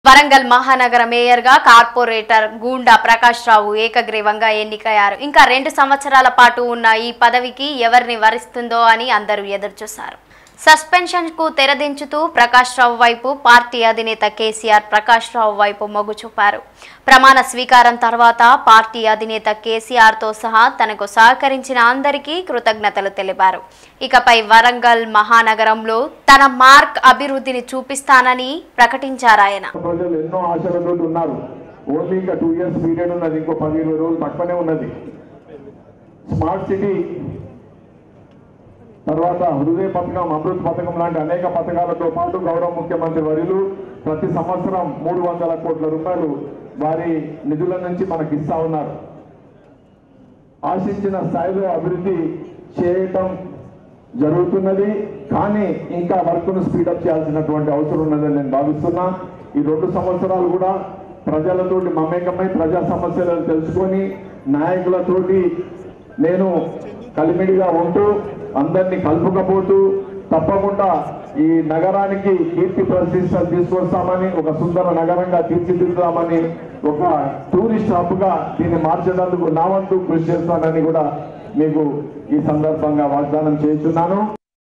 వరంగల్ మహానగర మేయర్గా కార్పొరేటర్ గూండా ప్రకాష్ రావు ఏకగ్రీవంగా ఎన్నికయ్యారు ఇంకా రెండు సంవత్సరాల పాటు ఉన్న ఈ పదవికి ఎవరిని వరిస్తుందో అని అందరూ ఎదురుచూశారు సస్పెన్షన్ కు తెరదించుతూ ప్రకాష్ రావు వైపు పార్టీ అధినేత కేసీఆర్ ప్రకాష్ రావు వైపు మొగ్గు చూపారు ప్రమాణ స్వీకారం తర్వాత పార్టీ అధినేత కేసీఆర్ తో సహా తనకు సహకరించిన అందరికీ కృతజ్ఞతలు తెలిపారు ఇకపై వరంగల్ మహానగరంలో తన మార్క్ అభివృద్ధిని చూపిస్తానని ప్రకటించారాయన ప్రజలు ఎన్నో ఆశలతో ఉన్నారు ఓన్లీ ఇంకా టూ ఇయర్స్ పీరియడ్ ఉన్నది ఇంకో పదిహేను రోజులు తక్కువనే ఉన్నది స్మార్ట్ సిటీ తర్వాత హృదయ పథకం అమృత్ పథకం లాంటి అనేక పథకాలతో పాటు గౌరవ ముఖ్యమంత్రి వర్యులు ప్రతి సంవత్సరం మూడు వందల కోట్ల రూపాయలు వారి నిధుల నుంచి మనకి ఇస్తా ఉన్నారు ఆశించిన స్థాయిలో అభివృద్ధి చేయటం జరుగుతున్నది కానీ ఇంకా వర్క్ను స్పీడప్ చేయాల్సినటువంటి అవసరం ఉన్నదని నేను భావిస్తున్నా ఈ రెండు సంవత్సరాలు కూడా ప్రజలతోటి మమేకమై ప్రజా సమస్యలను తెలుసుకొని నాయకులతోటి నేను కలిమిడిగా ఉంటూ అందరినీ కలుపుకపోతూ తప్పకుండా ఈ నగరానికి కీర్తి ప్రతిష్టలు తీసుకొస్తామని ఒక సుందర నగరంగా తీర్చిదిద్దామని ఒక టూరిస్ట్ హబ్గా దీన్ని మార్చేందుకు నా వంతు కృషి చేస్తానని కూడా మీకు ఈ సందర్భంగా వాగ్దానం చేస్తున్నాను